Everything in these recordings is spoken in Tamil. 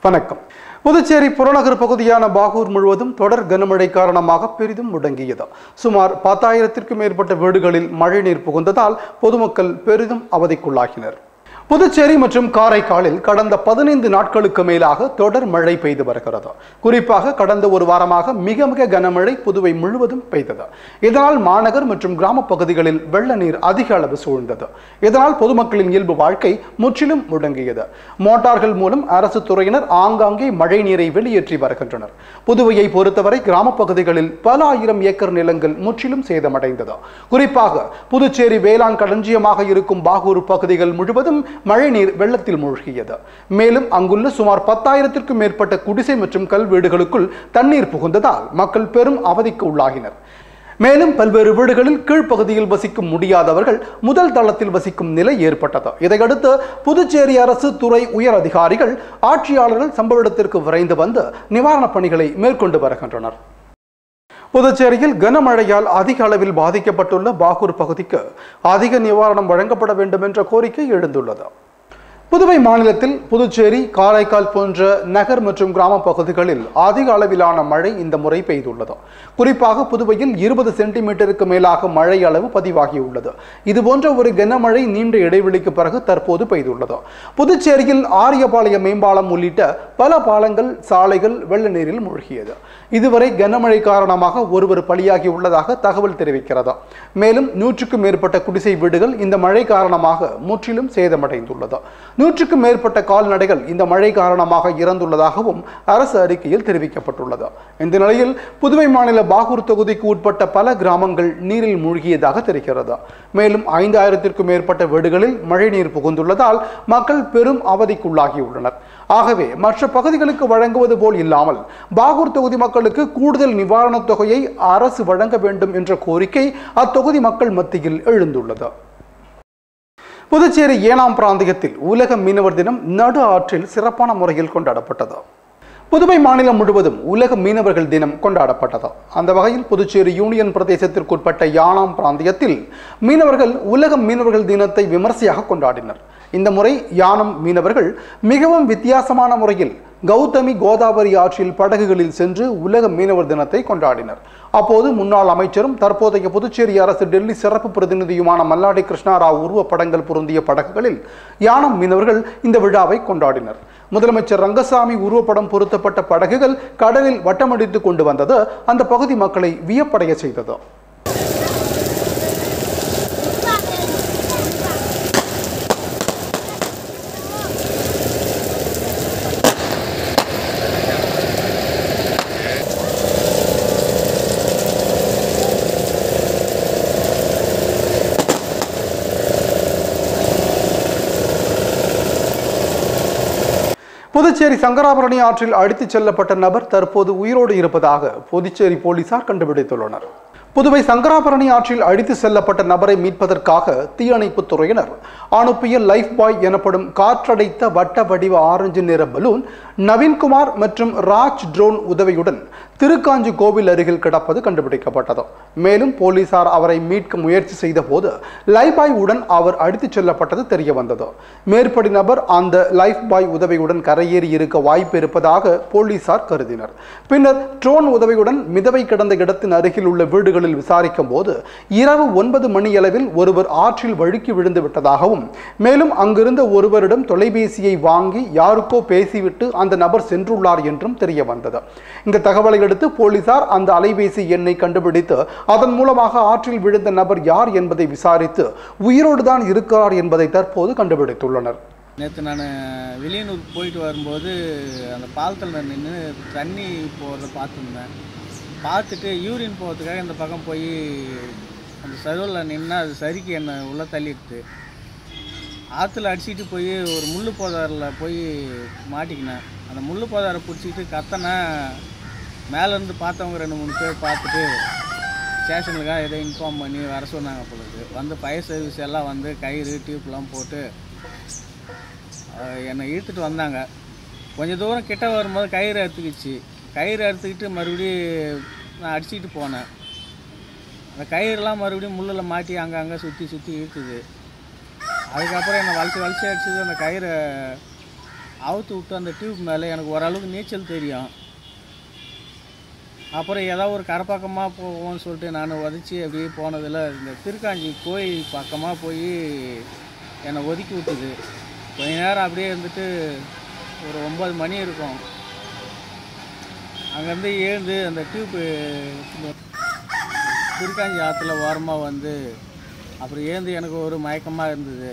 வணக்கம் புதுச்சேரி புறநகர் பகுதியான பாகூர் முழுவதும் தொடர் கனமழை காரணமாக பெரிதும் முடங்கியது சுமார் பத்தாயிரத்திற்கும் மேற்பட்ட வீடுகளில் மழைநீர் புகுந்ததால் பொதுமக்கள் பெரிதும் அவதிக்குள்ளாகினர் புதுச்சேரி மற்றும் காரைக்காலில் கடந்த பதினைந்து நாட்களுக்கு மேலாக தொடர் மழை பெய்து வருகிறது குறிப்பாக கடந்த ஒரு வாரமாக மிக மிக கனமழை புதுவை முழுவதும் பெய்தது இதனால் மாநகர் மற்றும் கிராம பகுதிகளில் வெள்ள நீர் அதிக அளவு சூழ்ந்தது இதனால் பொதுமக்களின் இயல்பு வாழ்க்கை முற்றிலும் முடங்கியது மோட்டார்கள் மூலம் அரசு துறையினர் ஆங்காங்கே மழை நீரை வெளியேற்றி வருகின்றனர் புதுவையை பொறுத்தவரை கிராம பகுதிகளில் பல ஆயிரம் ஏக்கர் நிலங்கள் முற்றிலும் சேதமடைந்தது குறிப்பாக புதுச்சேரி வேளாண் களஞ்சியமாக இருக்கும் பாகூர் பகுதிகள் முழுவதும் மழைநீர் வெள்ளத்தில் மூழ்கியது மேலும் அங்குள்ள சுமார் பத்தாயிரத்திற்கும் மேற்பட்ட குடிசை மற்றும் கல் வீடுகளுக்குள் தண்ணீர் புகுந்ததால் மக்கள் பெரும் அவதிக்கு உள்ளாகினர் மேலும் பல்வேறு வீடுகளில் கீழ்ப்பகுதியில் வசிக்கும் முடியாதவர்கள் முதல் தளத்தில் வசிக்கும் நிலை ஏற்பட்டது இதையடுத்து புதுச்சேரி அரசு துறை உயர் அதிகாரிகள் ஆட்சியாளர்கள் சம்பவ இடத்திற்கு விரைந்து வந்து நிவாரணப் பணிகளை மேற்கொண்டு வருகின்றனர் புதுச்சேரியில் கனமழையால் அதிக அளவில் பாதிக்கப்பட்டுள்ள பாகூர் பகுதிக்கு அதிக நிவாரணம் வழங்கப்பட வேண்டும் என்ற கோரிக்கை எழுந்துள்ளது புதுவை மாநிலத்தில் புதுச்சேரி காரைக்கால் போன்ற நகர் மற்றும் கிராம பகுதிகளில் அதிக அளவிலான மழை இந்த முறை பெய்துள்ளது குறிப்பாக புதுவையில் இருபது சென்டிமீட்டருக்கு மேலாக மழை அளவு பதிவாகியுள்ளது இதுபோன்ற ஒரு கனமழை நீண்ட இடைவெளிக்கு பிறகு தற்போது பெய்துள்ளது புதுச்சேரியில் ஆரியபாளைய மேம்பாலம் உள்ளிட்ட பல பாலங்கள் சாலைகள் வெள்ள நீரில் மூழ்கியது இதுவரை கனமழை காரணமாக ஒருவர் பலியாகி உள்ளதாக தகவல் தெரிவிக்கிறது மேலும் நூற்றுக்கும் மேற்பட்ட குடிசை வீடுகள் இந்த மழை காரணமாக முற்றிலும் சேதமடைந்துள்ளது நூற்றுக்கும் மேற்பட்ட கால்நடைகள் இந்த மழை காரணமாக இறந்துள்ளதாகவும் அரசு அறிக்கையில் தெரிவிக்கப்பட்டுள்ளது இந்த நிலையில் புதுவை மாநில பாகூர் தொகுதிக்கு உட்பட்ட பல கிராமங்கள் நீரில் மூழ்கியதாக தெரிகிறது மேலும் ஐந்தாயிரத்திற்கும் மேற்பட்ட வீடுகளில் மழைநீர் புகுந்துள்ளதால் மக்கள் பெரும் அவதிக்குள்ளாகியுள்ளனர் ஆகவே மற்ற பகுதிகளுக்கு வழங்குவது போல் இல்லாமல் பாகூர் தொகுதி மக்களுக்கு கூடுதல் நிவாரணத் தொகையை அரசு வழங்க வேண்டும் என்ற கோரிக்கை அத்தொகுதி மக்கள் மத்தியில் எழுந்துள்ளது புதுச்சேரி ஏனாம் பிராந்தியத்தில் உலக மீனவர் தினம் நடு ஆற்றில் சிறப்பான முறையில் கொண்டாடப்பட்டது புதுவை மாநிலம் முழுவதும் உலக மீனவர்கள் தினம் கொண்டாடப்பட்டது அந்த வகையில் புதுச்சேரி யூனியன் பிரதேசத்திற்குட்பட்ட யானாம் பிராந்தியத்தில் மீனவர்கள் உலக மீனவர்கள் தினத்தை விமர்சையாக கொண்டாடினர் இந்த முறை யானம் மீனவர்கள் மிகவும் வித்தியாசமான முறையில் கௌதமி கோதாவரி ஆற்றில் படகுகளில் சென்று உலக மீனவர் தினத்தை கொண்டாடினர் அப்போது முன்னாள் அமைச்சரும் தற்போதைய புதுச்சேரி அரசு டெல்லி சிறப்பு பிரதிநிதியுமான மல்லாடி கிருஷ்ணாராவ் உருவப்படங்கள் பொருந்திய படகுகளில் யானம் மீனவர்கள் இந்த விழாவை கொண்டாடினர் முதலமைச்சர் ரங்கசாமி உருவப்படம் பொருத்தப்பட்ட படகுகள் கடலில் வட்டமடித்து கொண்டு வந்தது அந்த பகுதி மக்களை வியப்படைய செய்தது புதுச்சேரி சங்கராபரணி ஆற்றில் அடித்துச் செல்லப்பட்ட நபர் தற்போது உயிரோடு இருப்பதாக புதுச்சேரி போலீசார் கண்டுபிடித்துள்ளனர் புதுவை சங்கராபரணி ஆற்றில் அடித்து செல்லப்பட்ட நபரை மீட்பதற்காக தீயணைப்புத் துறையினர் அனுப்பிய லைஃப் பாய் எனப்படும் காற்றடைத்த வட்ட வடிவ ஆரஞ்சு நிற பலூன் நவீன்குமார் மற்றும் ராஜ் ட்ரோன் உதவியுடன் திருக்காஞ்சி கோவில் அருகில் கிடப்பது கண்டுபிடிக்கப்பட்டது மேலும் போலீசார் அவரை மீட்க முயற்சி செய்த போது லைஃப் பாய் உடன் அவர் அடித்துச் செல்லப்பட்டது தெரிய வந்தது மேற்படி நபர் அந்த லைஃப் பாய் உதவியுடன் கரையேறி இருக்க வாய்ப்பு இருப்பதாக போலீசார் கருதினர் பின்னர் ட்ரோன் உதவியுடன் மிதவை கிடந்த இடத்தின் அருகில் உள்ள வீடுகளில் விசாரிக்கும் போது இரவு ஒன்பது மணியளவில் ஒருவர் ஆற்றில் வழுக்கி விழுந்து விட்டதாகவும் மேலும் அங்கிருந்த ஒருவரிடம் தொலைபேசியை வாங்கி யாருக்கோ பேசிவிட்டு அந்த நபர் சென்றுள்ளார் என்றும் தெரிய வந்தது இந்த தகவலை அடுத்து போலீசார் அந்த அலைபேசி எண்ணை கண்டுபிடித்து அதன் மூலமாக ஆற்றில் விழுந்த நபர் யார் என்பதை விசாரித்து உயிரோடு தான் இருக்கிறார் என்பதை தற்போது கண்டுபிடித்துள்ளனர் நேற்று நான் வெளியனூருக்கு போயிட்டு வரும்போது அந்த பாலத்தில் நான் நின்று தண்ணி போகிறத பார்த்துருந்தேன் பார்த்துட்டு யூரின் போகிறதுக்காக இந்த பக்கம் போய் அந்த சருவில் நின்னா அது சரிக்கு என்னை உள்ளே தள்ளிடுது ஆற்றுல அடிச்சிட்டு போய் ஒரு முள்ளு போதாரில் போய் மாட்டிக்கினேன் அந்த முள்ளு போதாரை பிடிச்சிக்கிட்டு கத்தனேன் மேலேருந்து பார்த்தவங்க ரெண்டு மூணு பேர் பார்த்துட்டு ஸ்டேஷனுக்காக ஏதோ இன்ஃபார்ம் பண்ணி வர சொன்னாங்க பொழுது வந்து ஃபயர் சர்வீஸ் எல்லாம் வந்து கயிறு டியூப்லாம் போட்டு அஹ், என்னை இழுத்துட்டு வந்தாங்க கொஞ்சம் தூரம் கிட்ட வரும்போது கயிறு அறுத்துக்கிச்சு கயிறு அறுத்துக்கிட்டு மறுபடியும் நான் அடிச்சுக்கிட்டு போனேன் அந்த கயிறுலாம் மறுபடியும் முள்ளில் மாட்டி அங்கங்கே சுற்றி சுற்றி இழுத்துது அதுக்கப்புறம் என்னை வலிச்சு வலிச்சு அடிச்சது அந்த கயிறை அவுத்து விட்டு அந்த டியூப் மேலே எனக்கு ஓரளவுக்கு நீச்சல் தெரியும் அப்புறம் ஏதாவது ஒரு கரப்பக்கமாக போவோம்னு சொல்லிட்டு நான் உதச்சி அப்படியே போனதில் இந்த திருக்காஞ்சி கோயில் பக்கமாக போய் என்னை ஒதுக்கி விட்டுது கொஞ்ச நேரம் அப்படியே இருந்துட்டு ஒரு ஒம்பது மணி இருக்கும் அங்கேருந்து எழுந்து அந்த டியூப்பு திருக்காஞ்சி ஆற்றுல ஓரமாக வந்து அப்புறம் ஏந்து எனக்கு ஒரு மயக்கமாக இருந்தது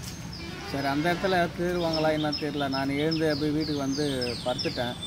சரி அந்த இடத்துல தேடுவாங்களா என்னன்னு தெரியல நான் எழுந்து அப்படியே வீட்டுக்கு வந்து படுத்துட்டேன்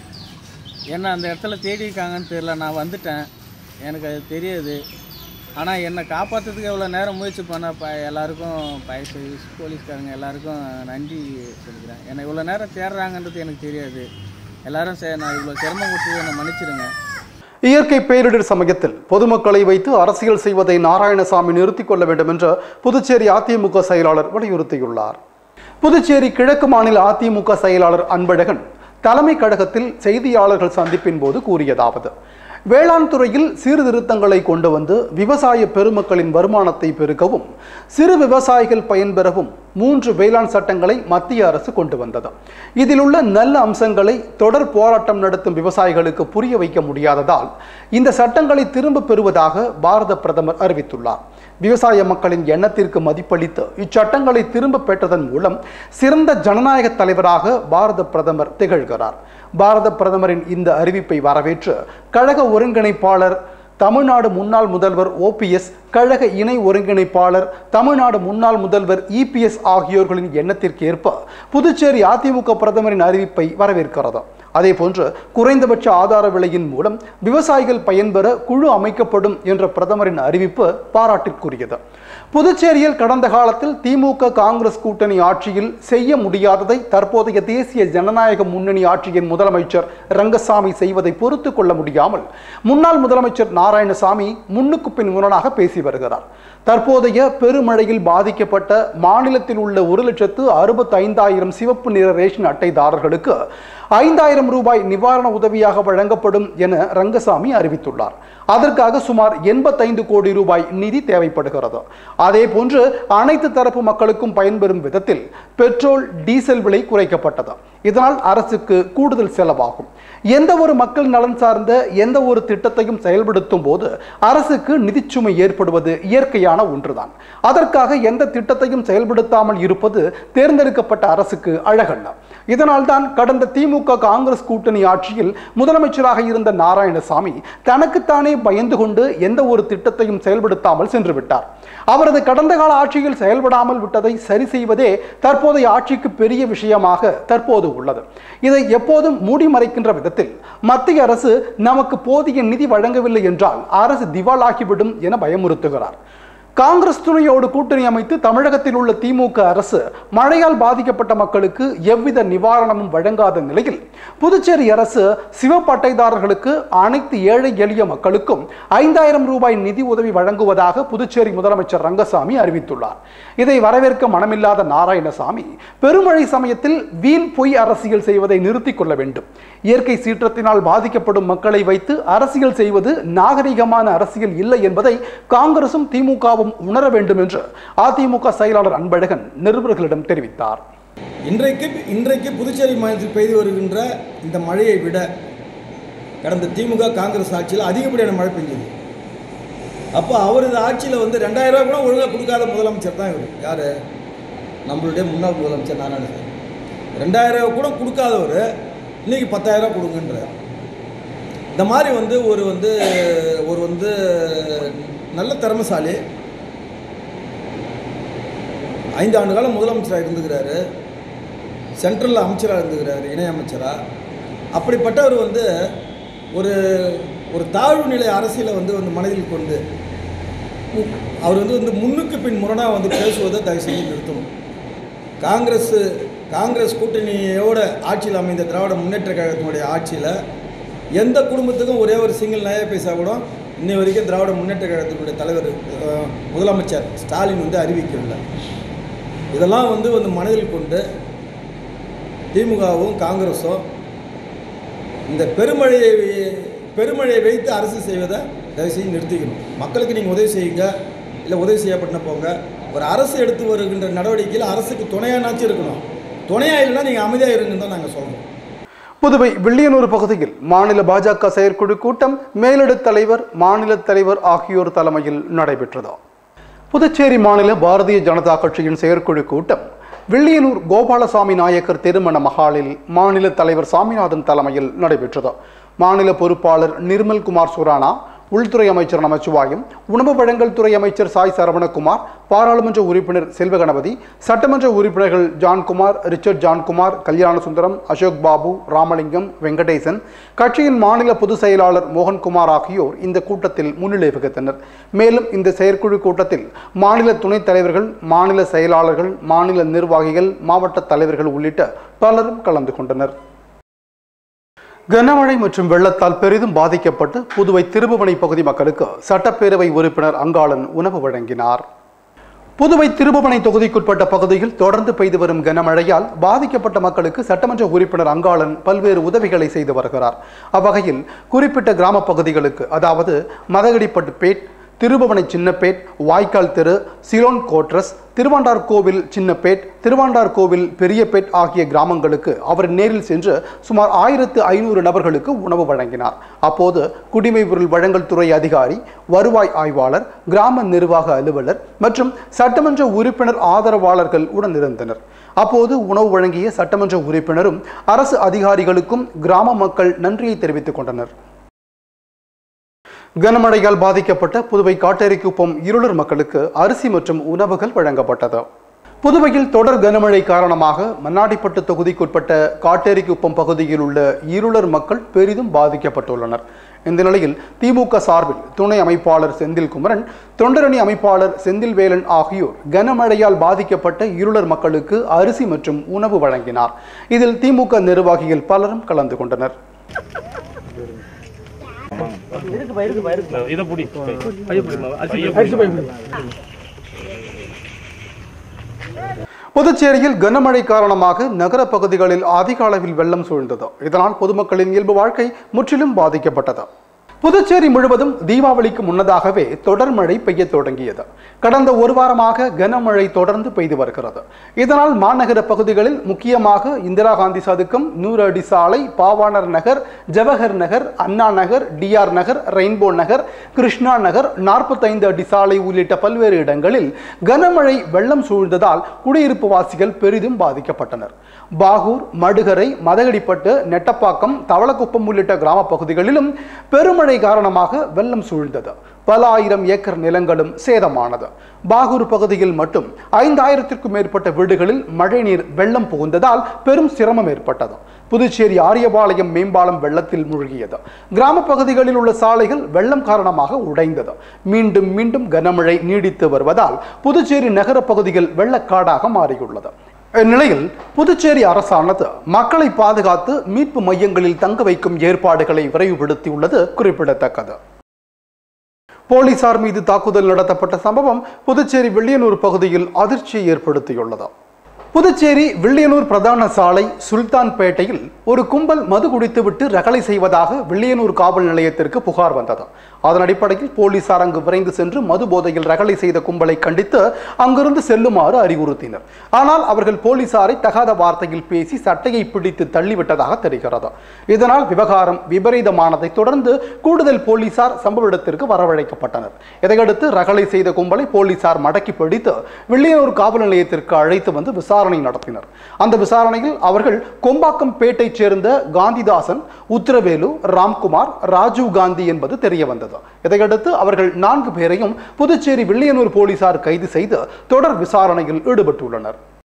என்ன அந்த இடத்துல தேடி இருக்காங்கன்னு தெரியல நான் வந்துட்டேன் எனக்கு அது தெரியாது ஆனால் என்னை காப்பாற்றுறதுக்கு எவ்வளோ நேரம் முயற்சி பண்ண ப எல்லாருக்கும் பயசு போலீஸ்காரங்க எல்லாருக்கும் நன்றி சொல்லிக்கிறேன் என்னை இவ்வளோ நேரம் தேடுறாங்கன்றது எனக்கு தெரியாது எல்லாரும் சரி நான் இவ்வளோ சிரமம் கொடுத்து என்னை மன்னிச்சிடுங்க இயற்கை பேரிடர் சமயத்தில் பொதுமக்களை வைத்து அரசியல் செய்வதை நாராயணசாமி நிறுத்திக் கொள்ள வேண்டும் என்று புதுச்சேரி அதிமுக செயலாளர் வலியுறுத்தியுள்ளார் புதுச்சேரி கிழக்கு மாநில அதிமுக செயலாளர் அன்பழகன் தலைமை கழகத்தில் செய்தியாளர்கள் சந்திப்பின் போது கூறியதாவது வேளாண் துறையில் சீர்திருத்தங்களை கொண்டு வந்து விவசாய பெருமக்களின் வருமானத்தை பெருக்கவும் சிறு விவசாயிகள் பயன்பெறவும் மூன்று வேளாண் சட்டங்களை மத்திய அரசு கொண்டு வந்தது இதில் உள்ள நல்ல அம்சங்களை தொடர் போராட்டம் நடத்தும் விவசாயிகளுக்கு புரிய வைக்க முடியாததால் இந்த சட்டங்களை திரும்ப பெறுவதாக பாரத பிரதமர் அறிவித்துள்ளார் விவசாய மக்களின் எண்ணத்திற்கு மதிப்பளித்து இச்சட்டங்களை திரும்ப பெற்றதன் மூலம் சிறந்த ஜனநாயக தலைவராக பாரத பிரதமர் திகழ்கிறார் பாரத பிரதமரின் இந்த அறிவிப்பை வரவேற்று கழக ஒருங்கிணைப்பாளர் தமிழ்நாடு முன்னாள் முதல்வர் ஓபிஎஸ் கழக இணை ஒருங்கிணைப்பாளர் தமிழ்நாடு முன்னாள் முதல்வர் இபிஎஸ் ஆகியோர்களின் எண்ணத்திற்கு ஏற்ப புதுச்சேரி அதிமுக பிரதமரின் அறிவிப்பை வரவேற்கிறது அதேபோன்று குறைந்தபட்ச ஆதார விலையின் மூலம் விவசாயிகள் பயன்பெற குழு அமைக்கப்படும் என்ற பிரதமரின் அறிவிப்பு பாராட்டிற்குரியது புதுச்சேரியில் கடந்த காலத்தில் திமுக காங்கிரஸ் கூட்டணி ஆட்சியில் செய்ய முடியாததை தற்போதைய தேசிய ஜனநாயக முன்னணி ஆட்சியின் முதலமைச்சர் ரங்கசாமி செய்வதை பொறுத்து கொள்ள முடியாமல் முன்னாள் முதலமைச்சர் நாராயணசாமி முன்னுக்கு பின் முரணாக பேசி வருகிறார் தற்போதைய பெருமழையில் பாதிக்கப்பட்ட மாநிலத்தில் உள்ள ஒரு லட்சத்து அறுபத்தி ஐந்தாயிரம் சிவப்பு நிற ரேஷன் அட்டைதாரர்களுக்கு ஐந்தாயிரம் ரூபாய் நிவாரண உதவியாக வழங்கப்படும் என ரங்கசாமி அறிவித்துள்ளார் அதற்காக சுமார் எண்பத்தைந்து கோடி ரூபாய் நிதி தேவைப்படுகிறது அதே போன்று அனைத்து தரப்பு மக்களுக்கும் பயன்பெறும் விதத்தில் பெட்ரோல் டீசல் விலை குறைக்கப்பட்டது இதனால் அரசுக்கு கூடுதல் செலவாகும் எந்த ஒரு மக்கள் நலன் சார்ந்த எந்த ஒரு திட்டத்தையும் செயல்படுத்தும் போது அரசுக்கு நிதிச்சுமை ஏற்படுவது இயற்கையான ஒன்றுதான் அதற்காக எந்த திட்டத்தையும் செயல்படுத்தாமல் இருப்பது தேர்ந்தெடுக்கப்பட்ட அரசுக்கு அழகல்ல இதனால்தான் கடந்த திமுக காங்கிரஸ் கூட்டணி ஆட்சியில் முதலமைச்சராக இருந்த நாராயணசாமி தனக்குத்தானே பயந்து கொண்டு எந்த ஒரு திட்டத்தையும் செயல்படுத்தாமல் சென்று விட்டார் அவரது கடந்த கால ஆட்சியில் செயல்படாமல் விட்டதை சரி செய்வதே தற்போதைய ஆட்சிக்கு பெரிய விஷயமாக தற்போது உள்ளது இதை எப்போதும் மூடி மறைக்கின்ற விதத்தில் மத்திய அரசு நமக்கு போதிய நிதி வழங்கவில்லை என்றால் அரசு திவாலாகிவிடும் என பயமுறுத்துகிறார் காங்கிரஸ் துணையோடு கூட்டணி அமைத்து தமிழகத்தில் உள்ள திமுக அரசு மழையால் பாதிக்கப்பட்ட மக்களுக்கு எவ்வித நிவாரணமும் வழங்காத நிலையில் புதுச்சேரி அரசு சிவப்பு அட்டைதாரர்களுக்கு அனைத்து ஏழை எளிய மக்களுக்கும் ஐந்தாயிரம் ரூபாய் நிதி உதவி வழங்குவதாக புதுச்சேரி முதலமைச்சர் ரங்கசாமி அறிவித்துள்ளார் இதை வரவேற்க மனமில்லாத நாராயணசாமி பெருமழை சமயத்தில் வீண் பொய் அரசியல் செய்வதை நிறுத்திக் கொள்ள வேண்டும் இயற்கை சீற்றத்தினால் பாதிக்கப்படும் மக்களை வைத்து அரசியல் செய்வது நாகரிகமான அரசியல் இல்லை என்பதை காங்கிரசும் திமுகவும் உணர வேண்டும் என்று அதிமுக செயலாளர் அன்பழகன் நிருபர்களிடம் தெரிவித்தார் இன்றைக்கு இன்றைக்கு புதுச்சேரி மாநிலத்தில் பெய்து வருகின்ற இந்த மழையை விட கடந்த திமுக காங்கிரஸ் ஆட்சியில் அதிகப்படியான மழை பெஞ்சது அப்போ அவரது ஆட்சியில் வந்து ரெண்டாயிரம் ரூபாய் கூட ஒழுங்காக கொடுக்காத முதலமைச்சர் தான் இவர் யார் நம்மளுடைய முன்னாள் முதலமைச்சர் நாராயணசாமி ரெண்டாயிரம் ரூபாய் கூட கொடுக்காதவர் இன்னைக்கு பத்தாயிரம் ரூபாய் கொடுங்கன்றார் இந்த மாதிரி வந்து ஒரு வந்து ஒரு வந்து நல்ல திறமைசாலி ஐந்து ஆண்டு காலம் முதலமைச்சராக இருந்துக்கிறாரு சென்ட்ரலில் அமைச்சராக இருந்துக்கிறாரு இணையமைச்சராக அப்படிப்பட்டவர் வந்து ஒரு ஒரு தாழ்வு நிலை அரசியலை வந்து வந்து மனதில் கொண்டு மு- அவர் வந்து வந்து முன்னுக்கு பின் முரணாக வந்து பேசுவதை தயவு செஞ்சு நிறுத்தணும் காங்கிரஸ் காங்கிரஸ் கூட்டணியோட ஆட்சியில் அமைந்த திராவிட முன்னேற்ற கழகத்தினுடைய ஆட்சியில் எந்த குடும்பத்துக்கும் ஒரே ஒரு சிங்கிள் நய பைசா கூட இன்னை வரைக்கும் திராவிட முன்னேற்ற கழகத்தினுடைய தலைவர் அஹ், முதலமைச்சர் ஸ்டாலின் வந்து அறிவிக்கவில்லை இதெல்லாம் வந்து வந்து மனதில் கொண்டு திமுகவும் காங்கிரஸும் இந்த பெருமழையை பெருமழையை வைத்து அரசு செய்வதை தயவு செய்து நிறுத்திக்கணும் மக்களுக்கு நீங்கள் உதவி செய்யுங்க இல்லை உதவி செய்யப்பட்ட போங்க ஒரு அரசு எடுத்து வருகின்ற நடவடிக்கையில் அரசுக்கு துணையானாச்சும் இருக்கணும் துணையாக இல்லைன்னா நீங்கள் அமைதியாக இருங்கன்னு தான் நாங்கள் சொல்கிறோம் புதுவை வில்லியனூர் பகுதியில் மாநில பாஜக செயற்குழு கூட்டம் மேலிட தலைவர் மாநில தலைவர் ஆகியோர் தலைமையில் நடைபெற்றது புதுச்சேரி மாநில பாரதிய ஜனதா கட்சியின் செயற்குழு கூட்டம் வில்லியனூர் கோபாலசாமி நாயக்கர் திருமண மகாலில் மாநில தலைவர் சாமிநாதன் தலைமையில் நடைபெற்றது மாநில பொறுப்பாளர் நிர்மல் குமார் சுரானா உள்துறை அமைச்சர் நமச்சிவாயம் உணவு வழங்கல் துறை அமைச்சர் சாய் சரவணகுமார் பாராளுமன்ற உறுப்பினர் செல்வ கணபதி சட்டமன்ற உறுப்பினர்கள் ஜான்குமார் ரிச்சர்ட் ஜான்குமார் கல்யாண சுந்தரம் அசோக் பாபு ராமலிங்கம் வெங்கடேசன் கட்சியின் மாநில பொதுச் செயலாளர் மோகன்குமார் ஆகியோர் இந்த கூட்டத்தில் முன்னிலை வகித்தனர் மேலும் இந்த செயற்குழு கூட்டத்தில் மாநில துணைத் தலைவர்கள் மாநில செயலாளர்கள் மாநில நிர்வாகிகள் மாவட்ட தலைவர்கள் உள்ளிட்ட பலரும் கலந்து கொண்டனர் கனமழை மற்றும் வெள்ளத்தால் பெரிதும் பாதிக்கப்பட்டு புதுவை திருபுவனை பகுதி மக்களுக்கு சட்டப்பேரவை உறுப்பினர் அங்காளன் உணவு வழங்கினார் புதுவை திருபுவனை தொகுதிக்குட்பட்ட பகுதியில் தொடர்ந்து பெய்து வரும் கனமழையால் பாதிக்கப்பட்ட மக்களுக்கு சட்டமன்ற உறுப்பினர் அங்காளன் பல்வேறு உதவிகளை செய்து வருகிறார் அவ்வகையில் குறிப்பிட்ட கிராம பகுதிகளுக்கு அதாவது மதகடிப்பட்டு பேட் திருபுவனை சின்னப்பேட் வாய்க்கால் தெரு சிலோன் கோட்ரஸ் திருவாண்டார் கோவில் சின்னப்பேட் திருவாண்டார் கோவில் பெரியப்பேட் ஆகிய கிராமங்களுக்கு அவர் நேரில் சென்று சுமார் ஆயிரத்து ஐநூறு நபர்களுக்கு உணவு வழங்கினார் அப்போது குடிமை பொருள் வழங்கல் துறை அதிகாரி வருவாய் ஆய்வாளர் கிராம நிர்வாக அலுவலர் மற்றும் சட்டமன்ற உறுப்பினர் ஆதரவாளர்கள் உடனிருந்தனர் அப்போது உணவு வழங்கிய சட்டமன்ற உறுப்பினரும் அரசு அதிகாரிகளுக்கும் கிராம மக்கள் நன்றியை தெரிவித்துக் கொண்டனர் கனமழையால் பாதிக்கப்பட்ட புதுவை காட்டேரிக்குப்பம் இருளர் மக்களுக்கு அரிசி மற்றும் உணவுகள் வழங்கப்பட்டது புதுவையில் தொடர் கனமழை காரணமாக மண்ணாடிப்பட்டு தொகுதிக்குட்பட்ட காட்டேரிக்குப்பம் பகுதியில் உள்ள இருளர் மக்கள் பெரிதும் பாதிக்கப்பட்டுள்ளனர் இந்த நிலையில் திமுக சார்பில் துணை அமைப்பாளர் செந்தில்குமரன் தொண்டரணி அமைப்பாளர் செந்தில்வேலன் ஆகியோர் கனமழையால் பாதிக்கப்பட்ட இருளர் மக்களுக்கு அரிசி மற்றும் உணவு வழங்கினார் இதில் திமுக நிர்வாகிகள் பலரும் கலந்து கொண்டனர் இதை புடி புதுச்சேரியில் கனமழை காரணமாக நகர பகுதிகளில் அதிக அளவில் வெள்ளம் சூழ்ந்தது இதனால் பொதுமக்களின் இயல்பு வாழ்க்கை முற்றிலும் பாதிக்கப்பட்டது புதுச்சேரி முழுவதும் தீபாவளிக்கு முன்னதாகவே தொடர் மழை பெய்ய தொடங்கியது கடந்த ஒரு வாரமாக கனமழை தொடர்ந்து பெய்து வருகிறது இதனால் மாநகர பகுதிகளில் முக்கியமாக இந்திரா காந்தி சதுக்கம் நூறு அடி சாலை பாவாணர் நகர் ஜவஹர் நகர் அண்ணா நகர் டிஆர் நகர் ரெயின்போ நகர் கிருஷ்ணா நகர் நாற்பத்தைந்து அடி சாலை உள்ளிட்ட பல்வேறு இடங்களில் கனமழை வெள்ளம் சூழ்ந்ததால் குடியிருப்பு வாசிகள் பெரிதும் பாதிக்கப்பட்டனர் பாகூர் மடுகரை மதகடிப்பட்டு நெட்டப்பாக்கம் தவளக்குப்பம் உள்ளிட்ட கிராம பகுதிகளிலும் பெருமழை காரணமாக வெள்ளம் சூழ்ந்தது பல ஆயிரம் ஏக்கர் நிலங்களும் சேதமானது பாகூர் பகுதியில் மட்டும் ஐந்தாயிரத்திற்கும் மேற்பட்ட வீடுகளில் மழைநீர் வெள்ளம் புகுந்ததால் பெரும் சிரமம் ஏற்பட்டது புதுச்சேரி ஆரியபாளையம் மேம்பாலம் வெள்ளத்தில் மூழ்கியது கிராம பகுதிகளில் உள்ள சாலைகள் வெள்ளம் காரணமாக உடைந்தது மீண்டும் மீண்டும் கனமழை நீடித்து வருவதால் புதுச்சேரி நகர பகுதிகள் வெள்ளக்காடாக மாறியுள்ளது இந்நிலையில் புதுச்சேரி அரசானது மக்களை பாதுகாத்து மீட்பு மையங்களில் தங்க வைக்கும் ஏற்பாடுகளை விரைவுபடுத்தியுள்ளது குறிப்பிடத்தக்கது போலீசார் மீது தாக்குதல் நடத்தப்பட்ட சம்பவம் புதுச்சேரி வில்லியனூர் பகுதியில் அதிர்ச்சியை ஏற்படுத்தியுள்ளது புதுச்சேரி வில்லியனூர் பிரதான சாலை சுல்தான்பேட்டையில் ஒரு கும்பல் மது குடித்துவிட்டு ரகளை செய்வதாக வில்லியனூர் காவல் நிலையத்திற்கு புகார் வந்தது அதன் அடிப்படையில் போலீசார் அங்கு விரைந்து சென்று மது போதையில் ரகளை செய்த கும்பலை கண்டித்து அங்கிருந்து செல்லுமாறு அறிவுறுத்தினர் ஆனால் அவர்கள் போலீசாரை தகாத வார்த்தையில் பேசி சட்டையை பிடித்து தள்ளிவிட்டதாக தெரிகிறது இதனால் விவகாரம் விபரீதமானதை தொடர்ந்து கூடுதல் போலீசார் சம்பவ இடத்திற்கு வரவழைக்கப்பட்டனர் இதையடுத்து ரகளை செய்த கும்பலை போலீசார் மடக்கி பிடித்து வில்லியனூர் காவல் நிலையத்திற்கு அழைத்து வந்து விசாரணை நடத்தினர் அந்த விசாரணையில் அவர்கள் கொம்பாக்கம் பேட்டைச் சேர்ந்த காந்திதாசன் உத்திரவேலு ராம்குமார் ராஜீவ் காந்தி என்பது தெரிய வந்தது இதையடுத்து அவர்கள் நான்கு பேரையும் புதுச்சேரி வில்லியனூர் போலீசார் கைது செய்து தொடர் விசாரணையில் ஈடுபட்டுள்ளனர்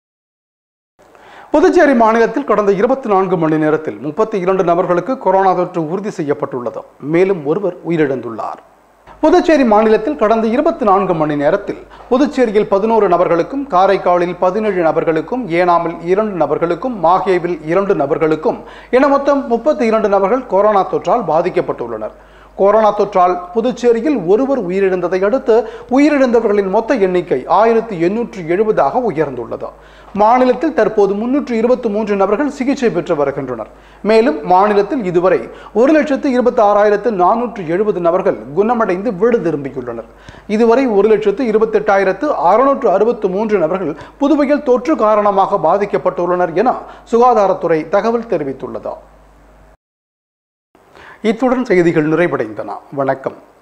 புதுச்சேரி மாநிலத்தில் கடந்த இருபத்தி நான்கு மணி நேரத்தில் முப்பத்தி இரண்டு நபர்களுக்கு கொரோனா தொற்று உறுதி செய்யப்பட்டுள்ளது மேலும் ஒருவர் உயிரிழந்துள்ளார் புதுச்சேரி மாநிலத்தில் கடந்த இருபத்தி நான்கு மணி நேரத்தில் புதுச்சேரியில் பதினோரு நபர்களுக்கும் காரைக்காலில் பதினேழு நபர்களுக்கும் ஏனாமில் இரண்டு நபர்களுக்கும் மாஹேவில் இரண்டு நபர்களுக்கும் என மொத்தம் முப்பத்தி இரண்டு நபர்கள் கொரோனா தொற்றால் பாதிக்கப்பட்டுள்ளனர் கொரோனா தொற்றால் புதுச்சேரியில் ஒருவர் உயிரிழந்ததை அடுத்து உயிரிழந்தவர்களின் மொத்த எண்ணிக்கை ஆயிரத்தி எண்ணூற்று எழுபதாக உயர்ந்துள்ளது மாநிலத்தில் தற்போது முன்னூற்று இருபத்தி மூன்று நபர்கள் சிகிச்சை பெற்று வருகின்றனர் மேலும் மாநிலத்தில் இதுவரை ஒரு லட்சத்து இருபத்தி ஆறாயிரத்து நானூற்று எழுபது நபர்கள் குணமடைந்து வீடு திரும்பியுள்ளனர் இதுவரை ஒரு லட்சத்து இருபத்தெட்டாயிரத்து அறுநூற்று அறுபத்து மூன்று நபர்கள் புதுவையில் தொற்று காரணமாக பாதிக்கப்பட்டுள்ளனர் என சுகாதாரத்துறை தகவல் தெரிவித்துள்ளது இத்துடன் செய்திகள் நிறைவடைந்தன வணக்கம்